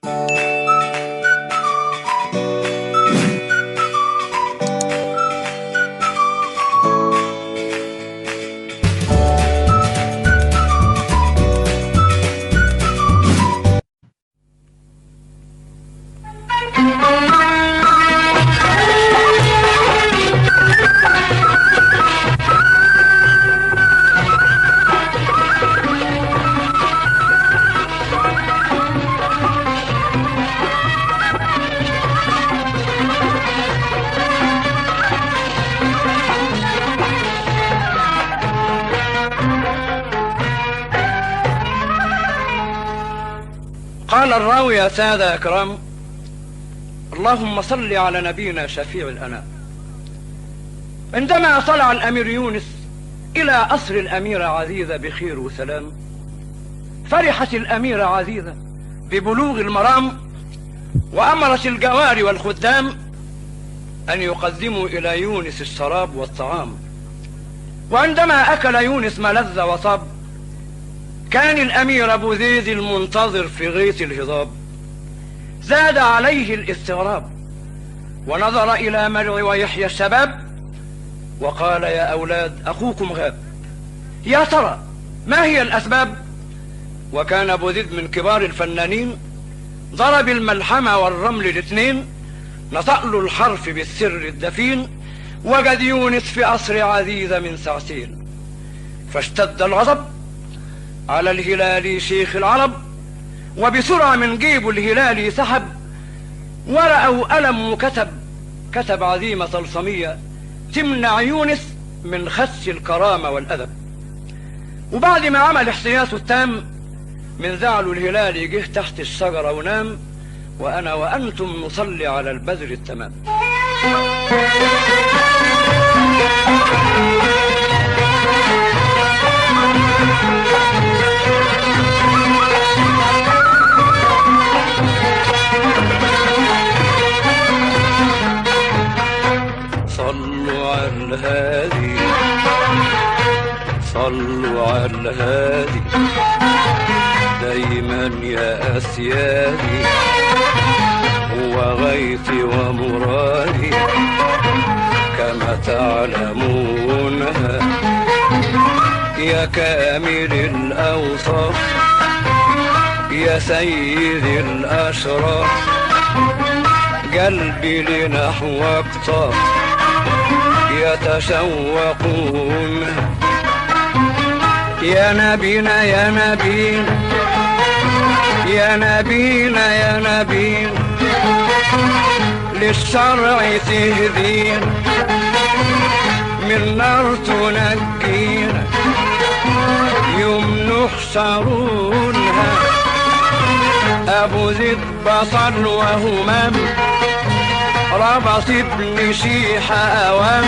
قال الراوي يا سادة أكرام اللهم صل على نبينا شفيع الأنام عندما طلع الأمير يونس إلى قصر الأميرة عزيزة بخير وسلام فرحت الأميرة عزيزة ببلوغ المرام وأمرت الجواري والخدام أن يقدموا إلى يونس الشراب والطعام وعندما أكل يونس ما لذ وطاب كان الأمير أبو زيد المنتظر في غيث الهضاب زاد عليه الاستغراب ونظر إلى مرع ويحيى الشباب وقال يا أولاد أخوكم غاب يا ترى ما هي الأسباب وكان أبو زيد من كبار الفنانين ضرب الملحمة والرمل الاثنين نطق له الحرف بالسر الدفين وجد يونس في قصر عزيزة من ساعتين فاشتد الغضب على الهلالي شيخ العرب وبسرعة من جيب الهلالي سحب ورقة وقلم وكتب كتب عزيمة طلسمية تمنع يونس من خدش الكرامة والأدب وبعد ما عمل احتياطه التام من زعله الهلالي جه تحت الشجرة ونام وأنا وأنتم نصلي على البدر التمام صلوا على الهادي صلوا على الهادي دايما يا أسيادي هو غيثي ومرادي كما تعلمونها يا كامل الأوصاف يا سيد الأشراف قلبي لنحوك طاف يتشوقون يا نبينا يا نبينا يا نبينا يا نبينا للشرع تهدينا من نار تنجينا يوم نحشرونها أبو زيد بصر وهمام ربط ابن شيحة أوام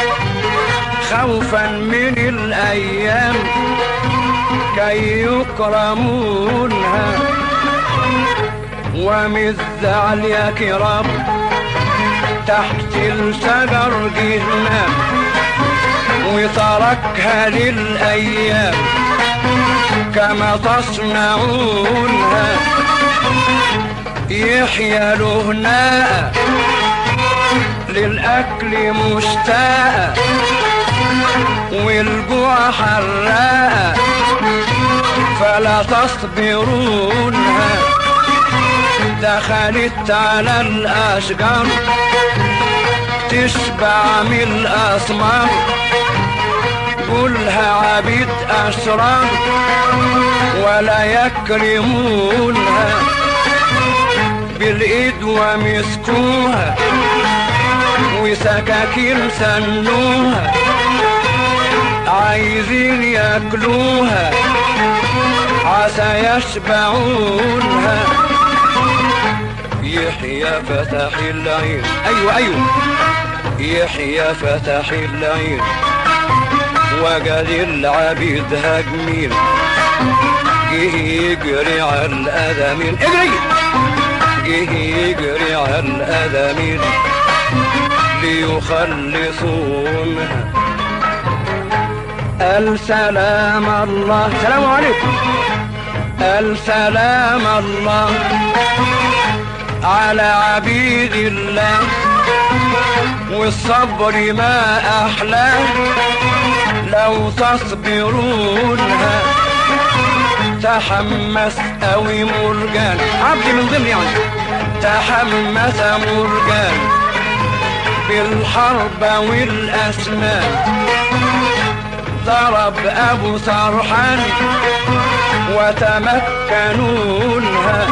خوفا من الأيام كي يكرمونها ومزعل يا كرام تحت الشجر جهنا وتركها للأيام كما تصنعونها يحيى لهناء للأكل مشتاق والجوع حراق فلا تصبرونها دخلت على الأشجار تشبع من الأسمار قولها عبيد أشرار ولا يكرمونها بالإيد ومسكوها وسكاكين سنوها عايزين ياكلوها عسى يشبعونها يحيى فتح العين ايوه ايوه يحيى فتح العين وجد العبيد هاجمين جه يجري على الأذى اجري جه يجري على الأذى ليخلصونها قال سلام الله سلام عليكم قال سلام الله على عبيد الله والصبر ما أحلاه لو تصبرونها تحمس أوي مرجان عبد من ضمن يعني تحمس مرجان بالحرب والأسنان ضرب أبو سرحان وتمكنونها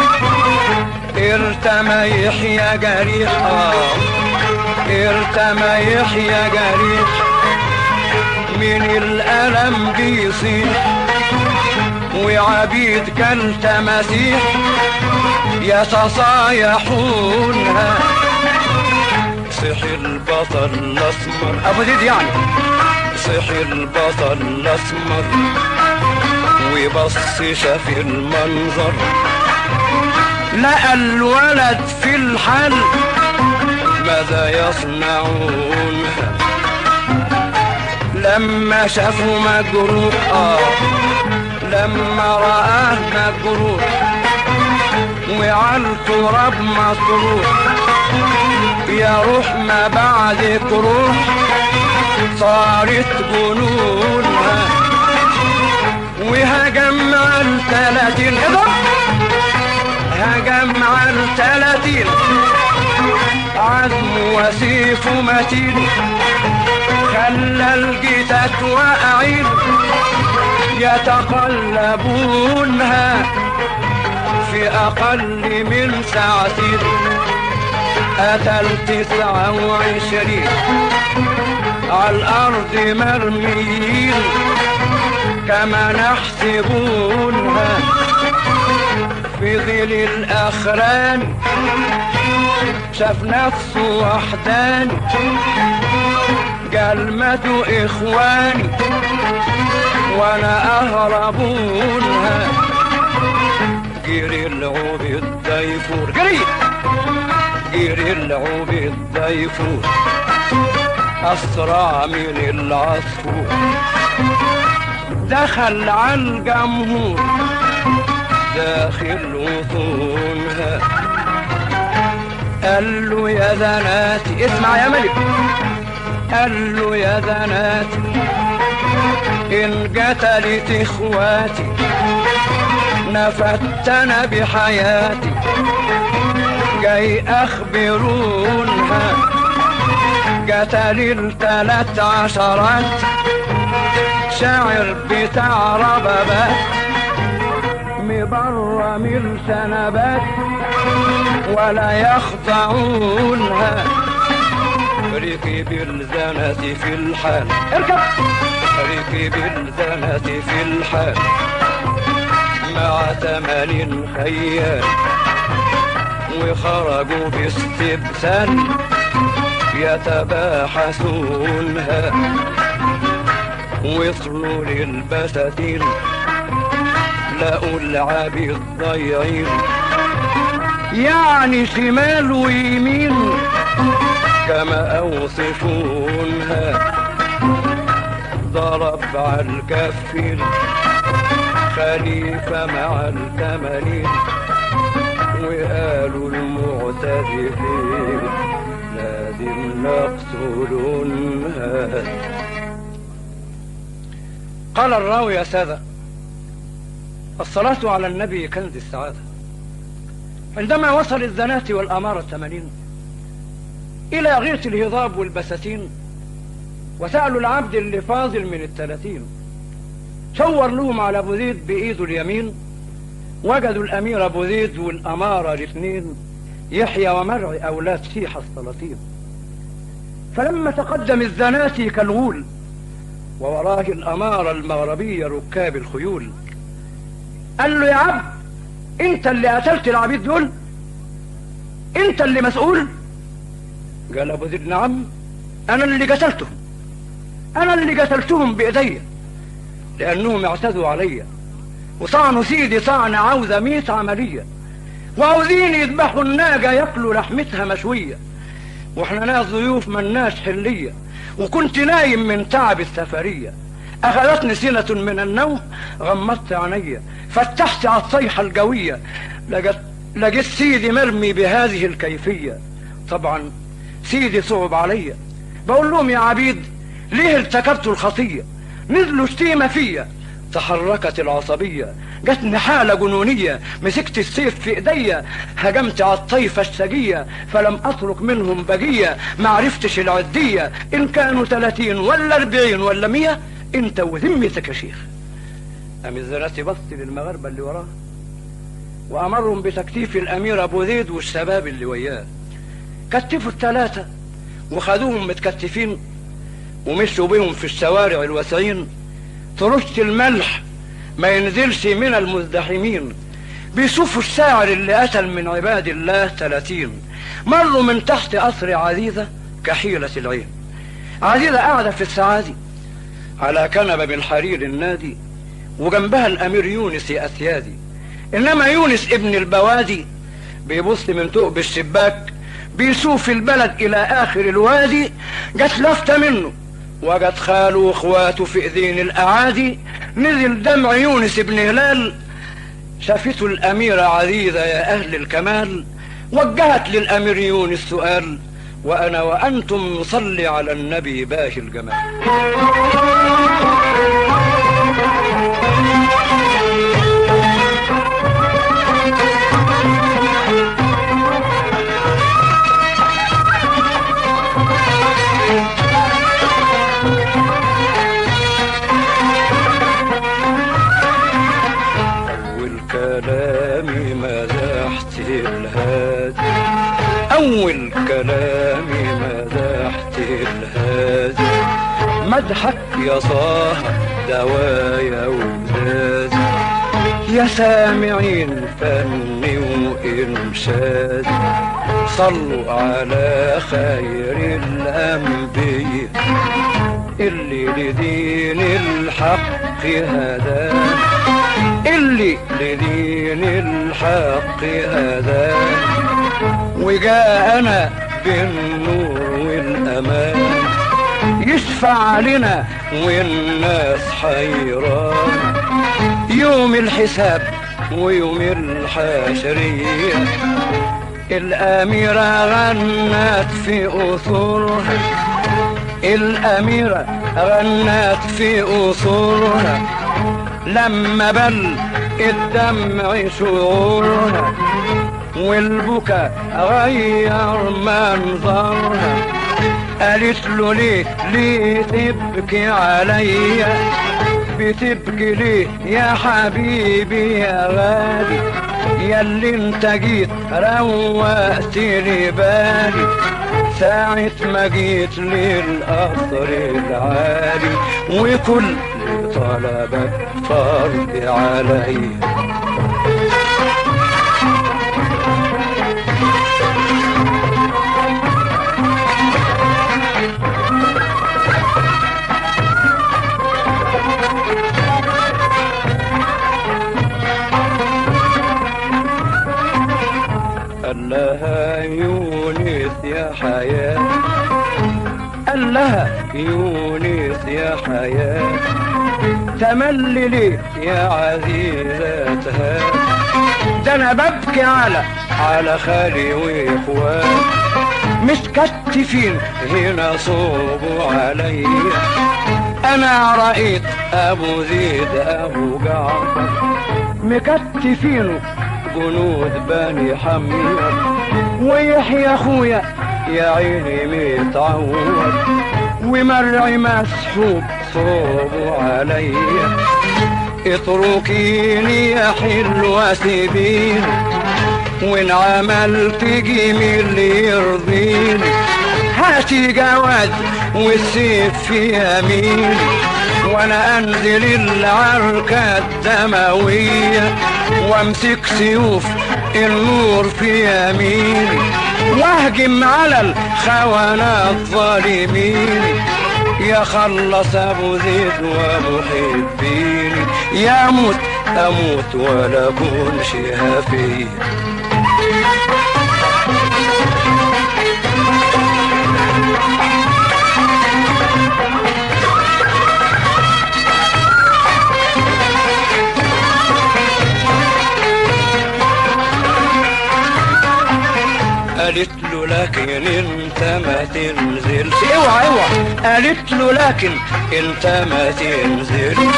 ارتمى يحيى جريح آه ارتمى يحيى جريح من الألم بيصيح وعبيد كالتماسيح يتصايحونها صحي البطل الأسمر أبو زيد يعني صحي البطل الأسمر وبص شاف المنظر لقى الولد في الحل ماذا يصنعون لما شافوا مجروح آه لما رآه مجروح وعلى التراب مطروح يا روح ما بعدك روح صارت جنونها وهجم على التلاتين اضرب هجم على التلاتين عزم وسيف متين خلى الجتات واقعين يتقلبونها في أقل من ساعتين أتى التسعة وعشرين على الأرض مرميين كما نحسبونها في ظل الأخران شاف نفسه وحداني قال ماتوا إخواني وأنا أهربونها جري العوب الضيفور جري جري العوب الضيفور أسرع من العصفور دخل على الجمهور داخل وطونها قال له يا ذناتي اسمع يا ملك قال له يا ذناتي إن قتلت إخواتي نفتنا بحياتي جاي أخبرونها قتل التلات عشرات شاعر بتاع ربابات مبرم السنبات ولا يخضعونها ركب الزنة في الحال اركب ركب الزنة في الحال مع ثمن خيال وخرجوا باستبسال يتباحثونها وصلوا للبساتين لقوا العبيد ضايعين يعني شمال ويمين كما اوصفونها ضرب على الكفين خليفة مع الثمانين وقالوا المعتدلين لازم نقتلونها قال الراوي يا سادة الصلاة على النبي كنز السعادة عندما وصل الزنات والأمارة الثمانين إلى غيرة الهضاب والبساتين وسألوا العبد اللي فاضل من الثلاثين شور لهم على أبو زيد بإيده اليمين وجدوا الأمير أبو زيد والأمارة الاثنين يحيى ومرعي أولاد شيح السلاطين فلما تقدم الزناتي كالغول ووراه الأمارة المغربية ركاب الخيول قال له يا عبد انت اللي قتلت العبيد دول انت اللي مسؤول قال ابو زيد نعم انا اللي قتلتهم انا اللي قتلتهم بايديا لانهم اعتدوا عليا وطعنوا سيدي طعن عاوزة ميت عملية وعاوزين يذبحوا الناجة ياكلوا لحمتها مشوية واحنا ناس ضيوف ملناش حلية وكنت نايم من تعب السفرية أخذتني سنة من النوم غمضت عينيا فتحت على الصيحة الجوية لقيت لقيت سيدي مرمي بهذه الكيفية طبعا سيدي صعب عليا بقول لهم يا عبيد ليه ارتكبتوا الخطية نزلوا شتيمة فيا تحركت العصبية جاتني حالة جنونية مسكت السيف في ايديا هجمت على الطيفة السجية فلم اترك منهم بقية ما عرفتش العدية ان كانوا تلاتين ولا اربعين ولا مية انت وذمتك يا شيخ قام الزناتي بص للمغاربة اللي وراه وامرهم بتكتيف الامير ابو زيد والشباب اللي وياه كتفوا الثلاثة وخدوهم متكتفين ومشوا بهم في الشوارع الواسعين ترشت الملح ما ينزلش من المزدحمين بيشوفوا الشاعر اللي قتل من عباد الله ثلاثين مروا من تحت قصر عزيزة كحيلة العين عزيزة قاعدة في السعادي على كنبة من حرير النادي وجنبها الأمير يونس أثيادي إنما يونس ابن البوادي بيبص من ثقب الشباك بيشوف البلد إلى آخر الوادي جت لفتة منه وجد خاله واخواته في ايدين الاعادي نزل دمع يونس بن هلال شافته الاميرة عزيزة يا اهل الكمال وجهت للامير يونس سؤال وانا وانتم نصلي على النبي باهي الجمال أول كلامي مدحت الهادي أول كلامي مدحت الهادي مدحك يا صاح دوايا وزاد يا سامعين فني وإنشاد صلوا على خير الأنبياء اللي لدين الحق هداه اللي لدين الحق هداه وجاءنا بالنور والأمان يشفع لنا والناس حيران يوم الحساب ويوم الحشرية الأميرة غنت في أصولها الأميرة غنت في أصولها لما بل الدمع شعورها والبكا غير منظرها قالت له ليه ليه تبكي عليا بتبكي ليه يا حبيبي يا غالي يا اللي انت جيت روقت لي بالي ساعة ما جيت للقصر العالي وكل طلبك فرض عليا قال لها يونس يا حياة قال لها يونس يا حياة تملي ليه يا عزيزتها ده انا ببكي على على خالي واخوان متكتفين هنا صوبوا عليا انا رأيت ابو زيد ابو جعفر مكتفينه جنود بني حمير ويحيى اخويا يا عيني متعور ومرعي مسحوب صوبوا عليا اتركيني يا حلوة سيبيني وان عملت جميل يرضيني هاتي جواد والسيف في يميني وانا انزل العركة الدموية وامسك سيوف النور في يميني واهجم على الخونة الظالمين يا خلص ابو زيد ومحبيني يا موت اموت ولا كونش هفيه قالت له لكن انت ما تنزلش اوعى اوعى قالت له لكن انت ما تنزلش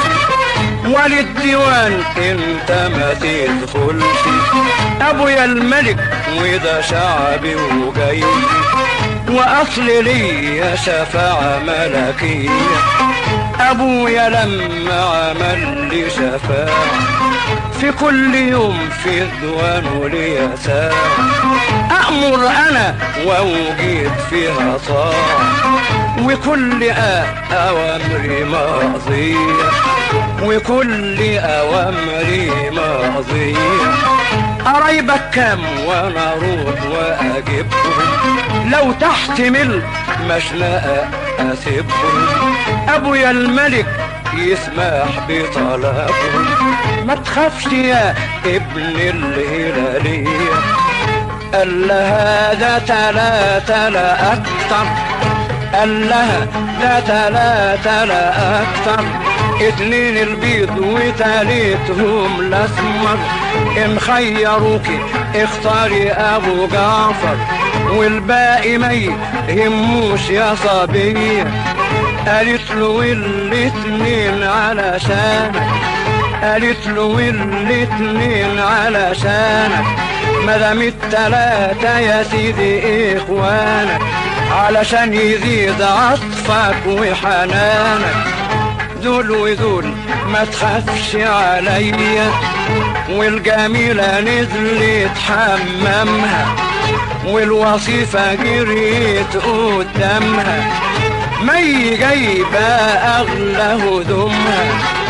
وللديوان انت ما تدخلش ابويا الملك وده شعبي وجاي واصل لي شفاعة ملكية ابويا لما عمل لي شفاعة في كل يوم في الديوان لي ساعة أأمر أنا وأوجد فيها طاعة وكل أوامري ماضية وكل أوامري ماضية قرايبك كام وانا اروح واجيبهم لو تحتمل مشنقة اسيبهم ابويا الملك يسمح بطلبهم ما تخافش يا ابن الهلالية قال لها ده تلاتة لا اكتر قال لها ده تلاتة لا اكتر اتنين البيض وتالتهم الاسمر ان خيروكي اختاري ابو جعفر والباقي ما يهموش يا صبيه قالت له والاتنين علشانك قالت له والاتنين علشانك مدام التلاتة يا سيدي اخوانك علشان يزيد عطفك وحنانك دول ودول ما تخافش عليا والجميلة نزلت حمامها والوصيفة جريت قدامها مي جايبة أغلى هدومها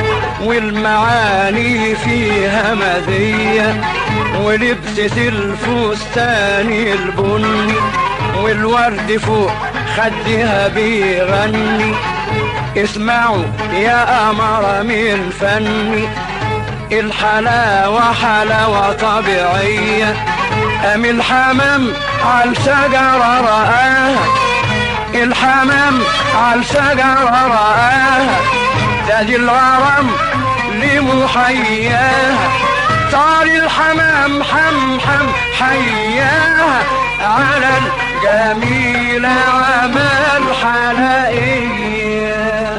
والمعاني فيها مذية ولبست الفستان البني والورد فوق خدها بيغني اسمعوا يا أمر من فني الحلاوة حلاوة طبيعية أم الحمام على شجرة رآها الحمام على شجرة رآها زاد الغرام لمحياها طار الحمام حم حم حياها على الجميلة عمل حلائية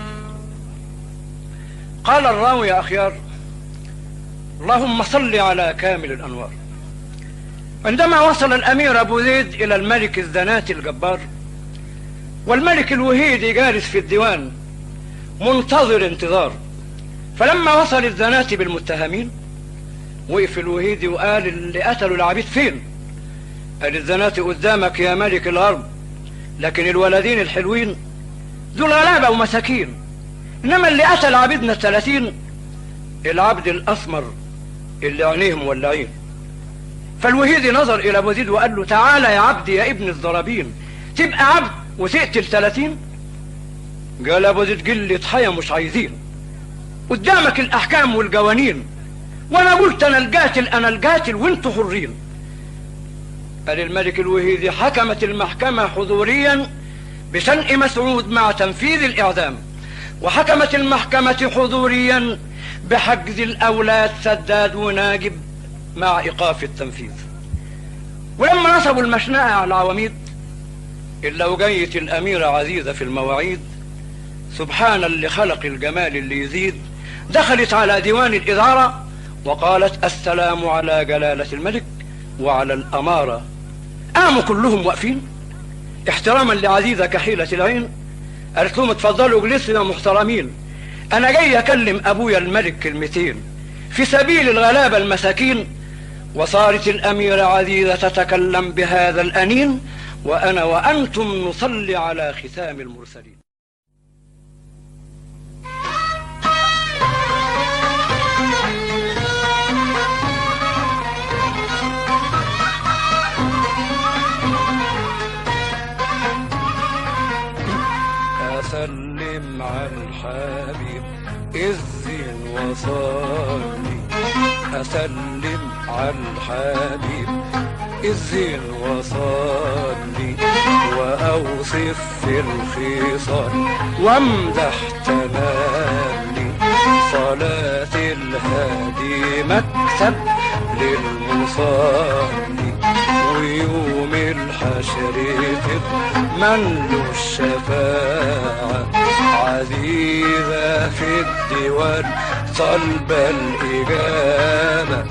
قال الراوي يا أخيار اللهم صل على كامل الأنوار عندما وصل الأمير أبو زيد إلى الملك الزناتي الجبار والملك الوهيدي جالس في الديوان منتظر انتظار فلما وصل الزناتي بالمتهمين وقف الوهيدي وقال اللي قتلوا العبيد فين قال الزناتي قدامك يا ملك الغرب لكن الولدين الحلوين دول غلابة ومساكين انما اللي قتل عبيدنا الثلاثين العبد الاسمر اللي عينيهم ولعين فالوهيدي نظر الى ابو زيد وقال له تعالى يا عبدي يا ابن الضرابين تبقى عبد وتقتل ثلاثين قال ابو زيد قلة حيا مش عايزين قدامك الاحكام والقوانين وانا قلت انا القاتل انا القاتل وانتوا حرين قال الملك الوهيدي حكمت المحكمة حضوريا بشنق مسعود مع تنفيذ الاعدام وحكمت المحكمة حضوريا بحجز الاولاد سداد وناجب مع ايقاف التنفيذ ولما نصبوا المشنقة على العواميد الا وجيت الاميرة عزيزة في المواعيد سبحان اللي خلق الجمال اللي يزيد دخلت على ديوان الإدارة وقالت السلام على جلالة الملك وعلى الأمارة قاموا كلهم واقفين احتراما لعزيزة كحيلة العين قالت لهم اتفضلوا اجلسوا يا محترمين انا جاي اكلم ابويا الملك كلمتين في سبيل الغلابة المساكين وصارت الاميرة عزيزة تتكلم بهذا الانين وانا وانتم نصلي على ختام المرسلين أسلم على الحبيب إذن وصلي أسلم على الحبيب إذن وصلي وأوصف في الخصال وامدح تملي صلاة الهادي مكسب للمصلي ويوم الحشر تضمن له الشفاعة عزيزة في الديوان طلب الإجابة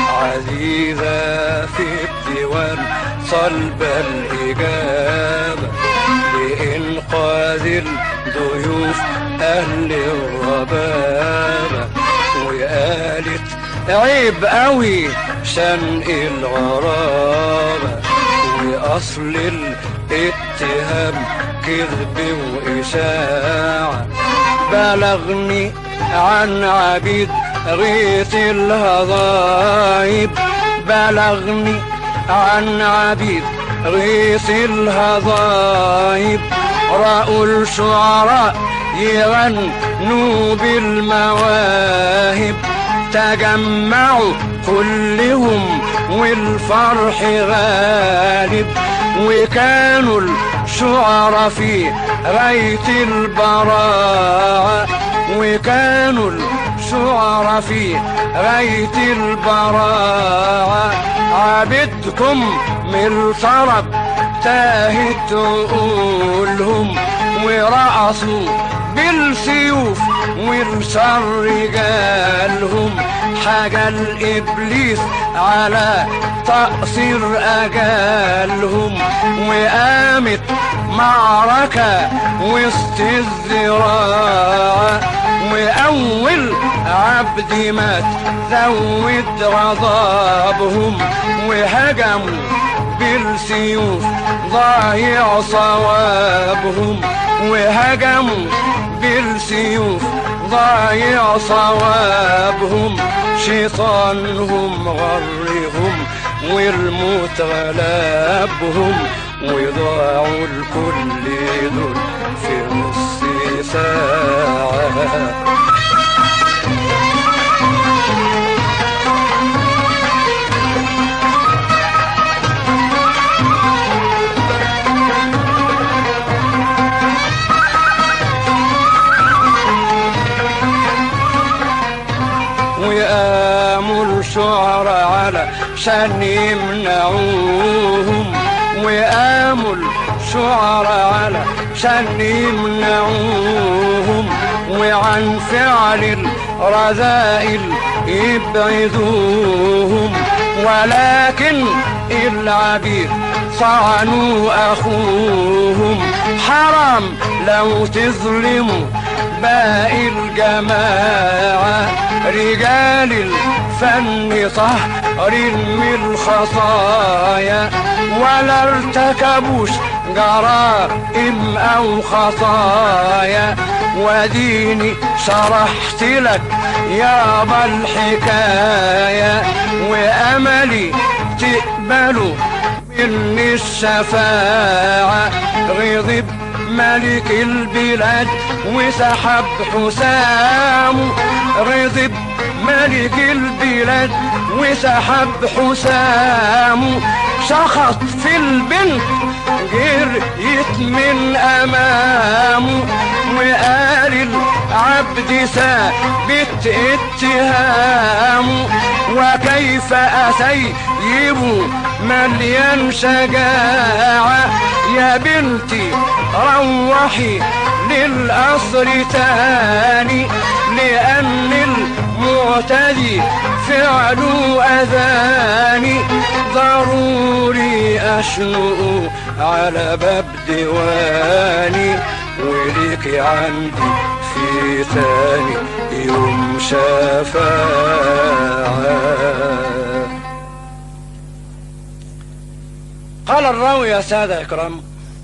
عزيزة في الديوان طلب الإجابة لإنقاذ الضيوف أهل الربابة وقالت عيب قوي شنق الغرابة وأصل الاتهام كذب وإشاعة بلغني عن عبيد غيث الهضايب بلغني عن عبيد غيث الهضايب رأوا الشعراء يغنوا بالمواهب تجمعوا كلهم والفرح غالب وكانوا الشعراء في غاية البراعة وكانوا الشعراء في غاية البراعة عبدكم من الطرب تاهت عقولهم ورقصوا بالسيوف والشر جالهم حاجة الإبليس على تقصير أجالهم وقامت معركة وسط الزراعة وأول عبد مات زود غضبهم وهجموا بالسيوف ضايع صوابهم وهجموا بالسيوف ضايع صوابهم شيطانهم غرهم والموت غلبهم وضاعوا الكل دول في نص ساعة وقاموا الشعراء على شان يمنعوهم وقاموا الشعراء على شان يمنعوهم وعن فعل الرذائل يبعدوهم ولكن العبيد صعنوا أخوهم حرام لو تظلموا باقي الجماعة رجال الفن طهر من الخطايا ولا ارتكبوش جرائم او خطايا وديني شرحت لك يابا الحكاية واملي تقبلوا مني الشفاعة غضب ملك البلاد وسحب حسام غضب ملك البلاد وسحب حسام شخط في البنت جريت من امامه وقال العبد ثابت اتهامه وكيف اسيب مليان شجاعه يا بنتي روحي للقصر تاني لأن المعتدي فعله أذاني ضروري أشنق على باب ديواني وليك عندي في ثاني يوم شفاعة قال الراوي يا سادة إكرام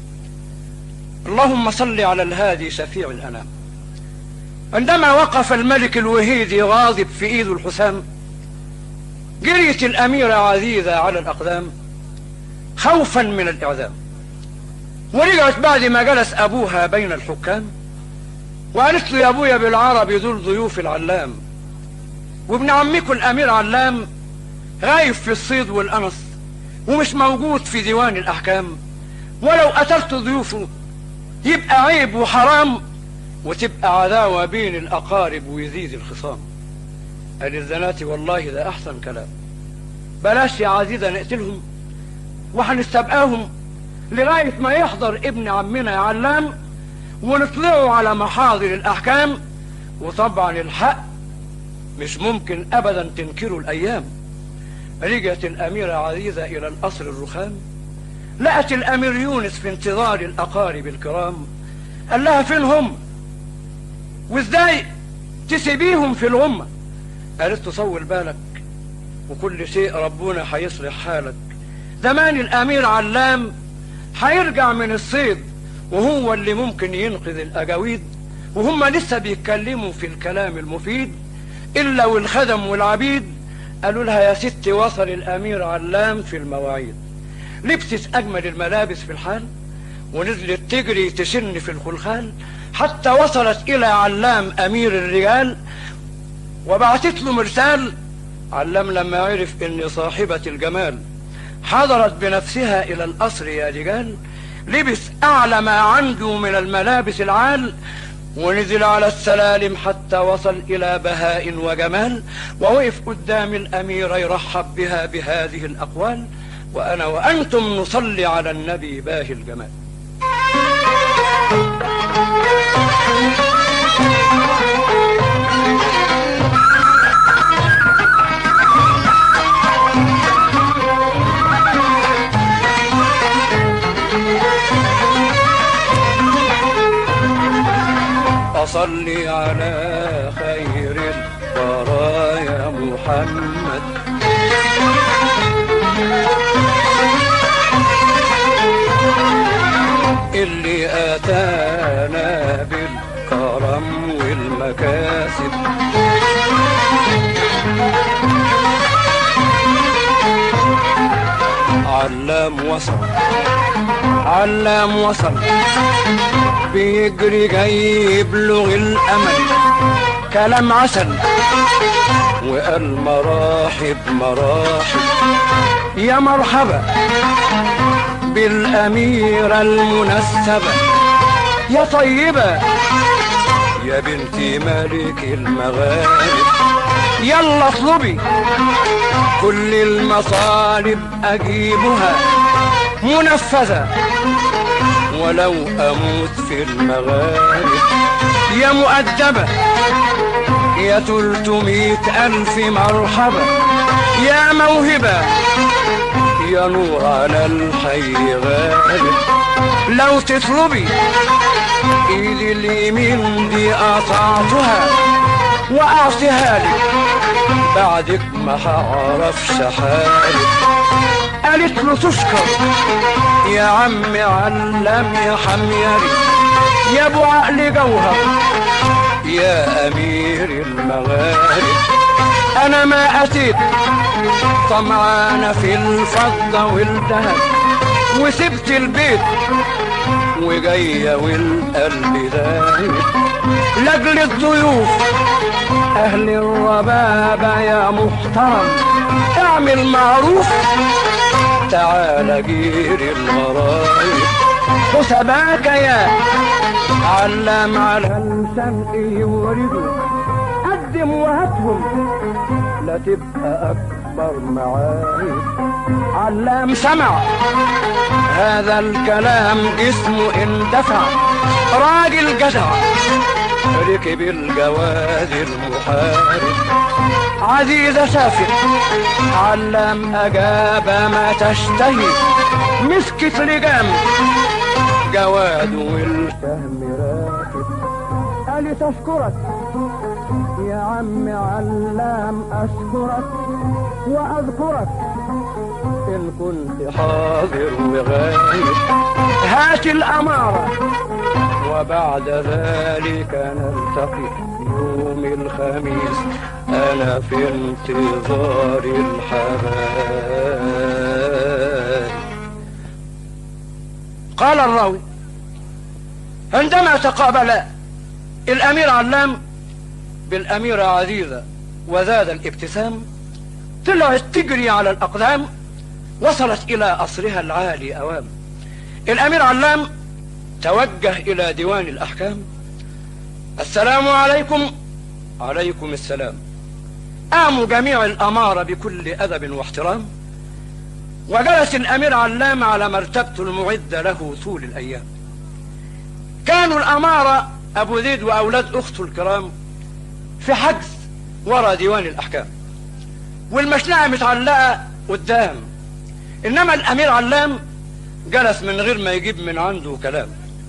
اللهم صل على الهادي شفيع الأنام عندما وقف الملك الوهيدي غاضب في ايد الحسام جريت الأميرة عزيزة على الأقدام خوفا من الإعدام ورجعت بعد ما جلس أبوها بين الحكام وقالت له يا أبويا بالعربي دول ضيوف العلام وابن عمكم الأمير علام غايب في الصيد والقنص ومش موجود في ديوان الأحكام ولو قتلت ضيوفه يبقى عيب وحرام وتبقى عداوة بين الأقارب ويزيد الخصام قال الزناتي والله ده أحسن كلام بلاش يا عزيزة نقتلهم وهنستبقاهم لغاية ما يحضر ابن عمنا علام ونطلعوا على محاضر الأحكام وطبعا الحق مش ممكن أبدا تنكروا الأيام رجعت الأميرة عزيزة إلى القصر الرخام لقت الأمير يونس في انتظار الأقارب الكرام قال لها فين هم وازاي تسيبيهم في الغمة قالت له طول بالك وكل شيء ربنا هيصلح حالك زمان الأمير علام هيرجع من الصيد وهو اللي ممكن ينقذ الأجاويد وهم لسه بيتكلموا في الكلام المفيد إلا والخدم والعبيد قالوا لها يا ستي وصل الأمير علام في المواعيد لبست أجمل الملابس في الحال ونزلت تجري تشن في الخلخال حتى وصلت إلى علام أمير الرجال وبعتت له مرسال علام لما عرف إن صاحبة الجمال حضرت بنفسها إلى القصر يا رجال لبس أعلى ما عنده من الملابس العال ونزل على السلالم حتى وصل إلى بهاء وجمال ووقف قدام الأميرة يرحب بها بهذه الأقوال وأنا وأنتم نصلي على النبي باهي الجمال أصلي على خير البرايا محمد اللي أتانا بالكرم والمكاسب علام وصل علام وصل بيجري جاي يبلغ الأمل كلام عسل وقال مراحب مراحب يا مرحبا بالأميرة المنسبة يا طيبة يا بنت ملك المغارب يلا اطلبي كل المطالب أجيبها منفذة ولو أموت في المغارب يا مؤدبة يا تلتمية ألف مرحبا يا موهبة يا نور على الحي غالب لو تطلبي ايدي اليمين دي قطعتها واعطيها لك بعدك ما هعرفش حالك قالت له تشكر يا عم علم يا حميري يا ابو عقل جوهر يا امير المغارب انا ما اتيت طمعانة في الفضة والذهب وسبت البيت وجاية والقلب دايب لاجل الضيوف اهل الربابة يا محترم اعمل معروف تعال جير الغرايب حسباك يا علم على السمع يوردوا قدم وهاتهم لا تبقى اكبر معايب علام سمع هذا الكلام جسمه اندفع راجل جدع ركب الجواد المحارب عزيزة سافر علام أجاب ما تشتهي مسكت لجام جواد والفهم راكب قال تشكرك يا عم علام أشكرك وأذكرك إن كنت حاضر وغايب هات الأمارة وبعد ذلك نلتقي يوم الخميس أنا في انتظار الحبايب قال الراوي عندما تقابل الأمير علام بالأميرة عزيزة وزاد الابتسام طلعت تجري على الأقدام وصلت إلى قصرها العالي أوام الأمير علام توجه إلى ديوان الأحكام السلام عليكم عليكم السلام قاموا جميع الأمارة بكل أدب واحترام وجلس الأمير علام على مرتبته المعدة له طول الأيام كانوا الأمارة أبو زيد وأولاد أخته الكرام في حجز ورا ديوان الأحكام والمشنقة متعلقة قدام إنما الأمير علام جلس من غير ما يجيب من عنده كلام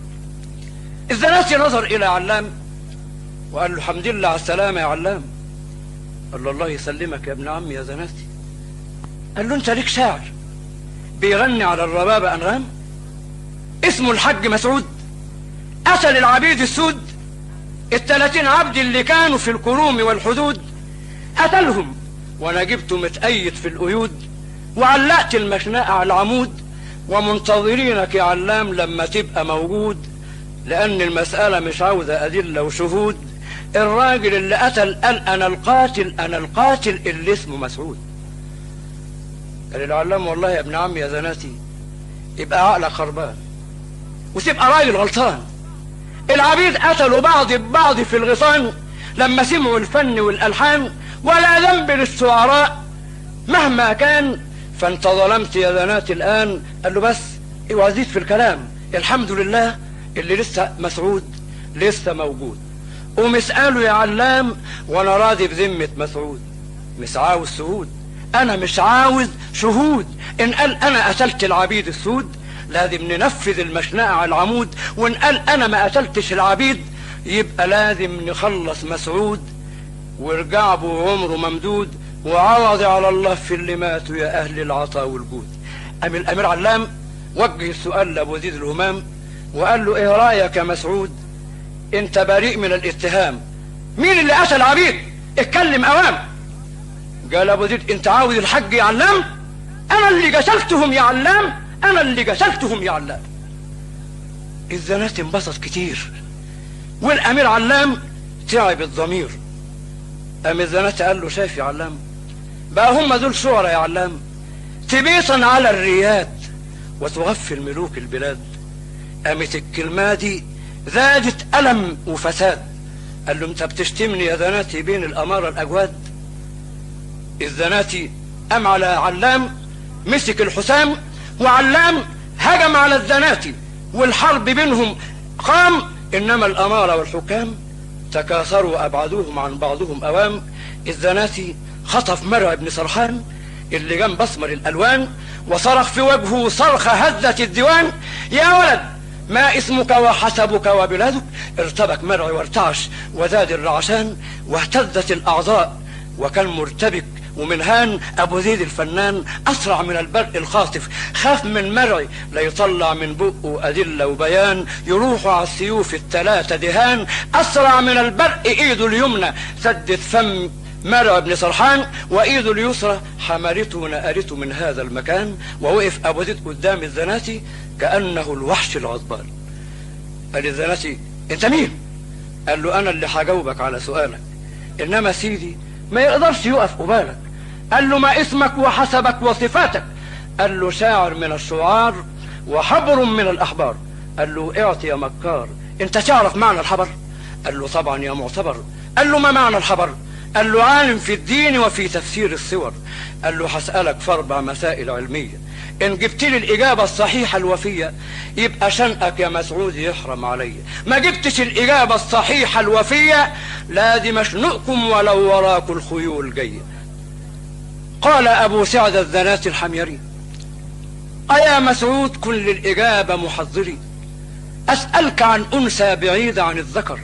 الزناتي نظر إلى علام وقال له الحمد لله على السلامة يا علام قال له الله يسلمك يا ابن عمي يا زناتي قال له انت ليك شاعر بيغني على الربابة أنغام اسمه الحج مسعود أسل العبيد السود التلاتين عبد اللي كانوا في الكروم والحدود قتلهم وانا جبته متأيد في القيود وعلقت المشنقة على العمود ومنتظرينك يا علام لما تبقى موجود لأن المسألة مش عاوزة أدلة وشهود الراجل اللي قتل قال أنا القاتل أنا القاتل اللي اسمه مسعود قال العلام والله يا ابن عمي يا زناتي يبقى عقلك خربان وتبقى راجل غلطان العبيد قتلوا بعض ببعض في الغصان لما سمعوا الفن والألحان ولا ذنب للشعراء مهما كان فانت ظلمت يا زناتي الآن قال له بس اوعى زيد في الكلام الحمد لله اللي لسه مسعود لسه موجود ومسأله يا علام وانا راضي بذمة مسعود مش عاوز شهود انا مش عاوز شهود ان قال انا قتلت العبيد السود لازم ننفذ المشنقة على العمود وان قال انا ما قتلتش العبيد يبقى لازم نخلص مسعود وارجع به عمره ممدود وعوض على الله في اللي ماتوا يا اهل العطاء والجود ام الامير علام وجه السؤال لابو زيد الهمام وقال له ايه رايك يا مسعود انت بريء من الاتهام مين اللي قتل عبيد اتكلم اوام قال ابو زيد انت عاوز الحج يا علام انا اللي قتلتهم يا علام انا اللي قتلتهم يا علام الزنات انبسط كتير والامير علام تعب الضمير قام الزنات قال له شايف يا علام بقى هم دول شعراء يا علام تبيطا على الرياد وتغفل ملوك البلاد قامت الكلمة دي زادت ألم وفساد قال له انت بتشتمني يا زناتي بين الأمارة الأجواد الزناتي قام على علام مسك الحسام وعلام هجم على الزناتي والحرب بينهم قام إنما الأمارة والحكام تكاثروا أبعدوهم عن بعضهم أوام الزناتي خطف مرع بن سرحان اللي جنب أسمر الألوان وصرخ في وجهه صرخة هزت الديوان يا ولد ما اسمك وحسبك وبلادك ارتبك مرعي وارتعش وزاد الرعشان واهتزت الأعضاء وكان مرتبك ومن هان ابو زيد الفنان اسرع من البرق الخاطف خاف من مرعي لا يطلع من بقه ادله وبيان يروحوا على السيوف الثلاثه دهان اسرع من البرق ايده اليمنى سدت فم مرعي بن سرحان وايده اليسرى حملته نقلته من هذا المكان ووقف ابو زيد قدام الزناتي كانه الوحش الغضبان قال الزناتي انت مين قال له انا اللي هجاوبك على سؤالك انما سيدي ما يقدرش يقف قبالك قال له ما اسمك وحسبك وصفاتك قال له شاعر من الشعار وحبر من الأحبار قال له اعطي يا مكار انت تعرف معنى الحبر قال له طبعا يا معتبر قال له ما معنى الحبر قال له عالم في الدين وفي تفسير الصور قال له هسألك في أربع مسائل علمية إن جبت لي الإجابة الصحيحة الوفية يبقى شنقك يا مسعود يحرم عليا ما جبتش الإجابة الصحيحة الوفية لازم أشنقكم ولو وراكم الخيول جاية قال أبو سعد الذنات الحميري أيا مسعود كن للإجابة محضري أسألك عن أنثى بعيدة عن الذكر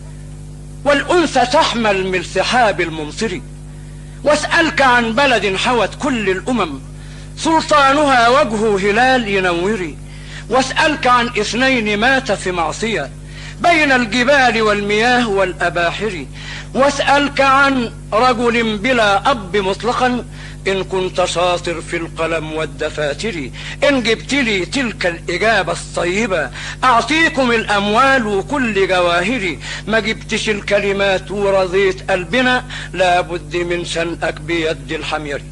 والأنثى تحمل من سحاب الممطر واسألك عن بلد حوت كل الأمم سلطانها وجه هلال ينوري واسألك عن اثنين مات في معصية بين الجبال والمياه والأباحر واسألك عن رجل بلا أب مطلقا إن كنت شاطر في القلم والدفاتر إن جبت لي تلك الإجابة الطيبة أعطيكم الأموال وكل جواهري ما جبتش الكلمات ورضيت قلبنا لابد من شنقك بيد الحمير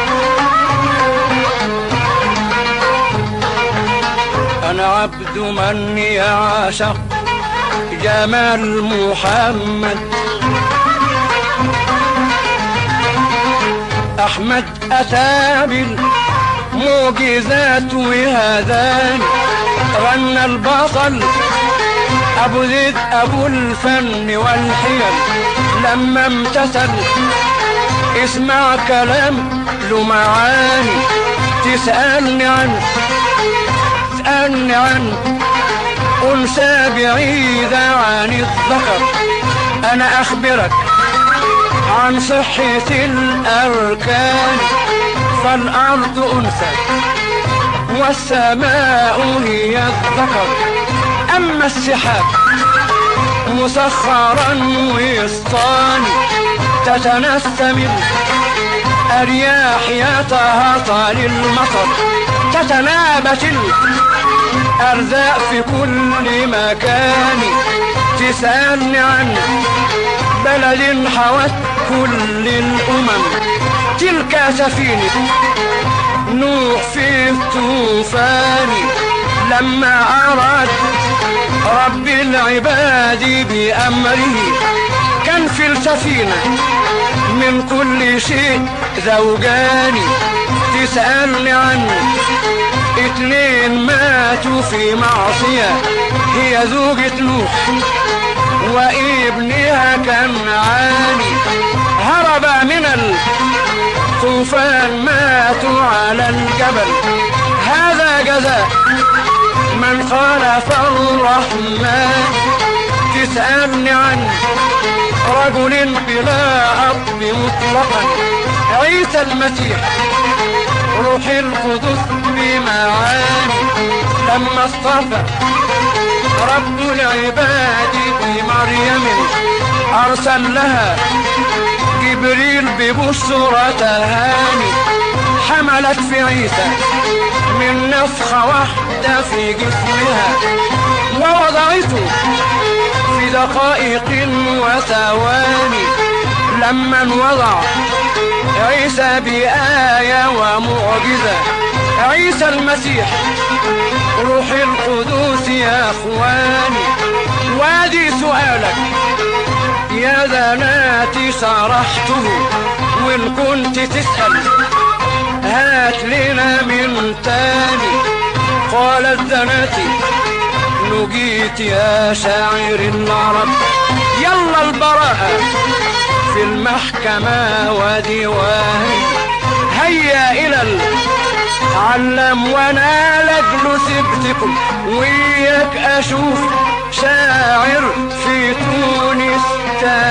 أنا عبد ما غني يا عاشق جمال محمد احمد اتى بالمعجزات وهذان غنى البطل ابو زيد ابو الفن والحيل لما امتثل اسمع كلام له معاني تسألني عنه تسألني عنه أنثى بعيدة عن الذكر أنا أخبرك عن صحة الأركان فالأرض أنثى والسماء هي الذكر أما السحاب مسخرا وسطاني تتنسم الأرياح يتهطل المطر تتنابت الأرزاق في كل مكان تسألني عن بلد حوت كل الأمم تلك سفينة نوح في الطوفان لما أراد رب العباد بأمره كان في السفينة من كل شيء زوجان تسألني عنه اتنين ماتوا في معصية هي زوجة نوح وابنها كان عاني هرب من الطوفان ماتوا على الجبل هذا جزاء من خالف الرحمن تسألني عن رجل بلا أب مطلقا عيسى المسيح روح القدس بمعاني لما اصطفى رب العباد بمريم أرسل لها جبريل ببشرى تهاني حملت في عيسى من نفخة واحدة في جسمها ووضعته في دقائق وثواني لما انوضع عيسى بآية ومعجزة عيسى المسيح روح القدوس يا اخواني وادي سؤالك يا ذناتي صرحته وان كنت تسأل هات لنا من تاني قالت ذناتي نجيت يا شاعر العرب يلا البراءة في المحكمة وديواني هيا إلى العلم وانا لاجل سبتكم وياك اشوف شاعر في تونس تاني